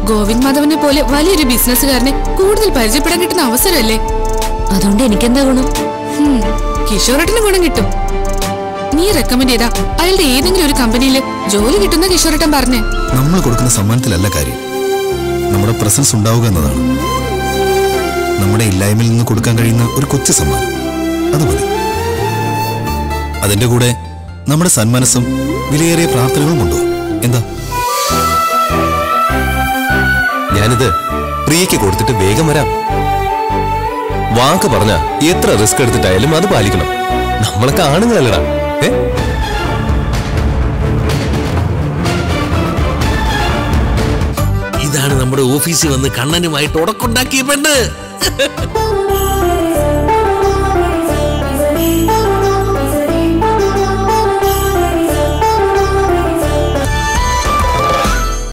ഗോവിന്ദ് മാധവനെ പോലെ വലിയൊരു ബിസിനസ്സുകാരനെ കൂടുതൽ പരിചയപ്പെടാൻ കിട്ടുന്ന അവസരമല്ലേ അതുകൊണ്ട് എനിക്കെന്താ ഗുണം ഹും, കിഷോറേട്ടന് ഗുണം കിട്ടും നീ റെക്കമെൻഡ് ചെയ്താ അയാളുടെ ഏതെങ്കിലും ഒരു കമ്പനിയിൽ ജോലി കിട്ടുന്ന കിഷോറേട്ടൻ പറഞ്ഞേ നമ്മൾ കൊടുക്കുന്ന സമ്മാനത്തിലല്ല കാര്യം നമ്മുടെ പ്രസൻസ് ഉണ്ടാവുക എന്നതാണ് നമ്മുടെ ഇല്ലായ്മയിൽ നിന്ന് കൊടുക്കാൻ കഴിയുന്ന ഒരു കൊച്ചു സമ്മാനം അത് മതി അതിന്റെ കൂടെ നമ്മുടെ സന്മനസ്സും വിലയേറിയ പ്രാർത്ഥനകളും ഉണ്ടോ എന്താ ഞാനിത് പ്രിയയ്ക്ക് കൊടുത്തിട്ട് വേഗം വരാം വാക്ക് പറഞ്ഞ എത്ര റിസ്ക് എടുത്തിട്ടായാലും അത് പാലിക്കണം നമ്മളൊക്കെ ആണുങ്ങളല്ലടാ ഏ ഇതാണ് നമ്മുടെ ഓഫീസിൽ വന്ന് കണ്ണനുമായിട്ട് ഉടക്കുണ്ടാക്കിയ പെണ്ണ്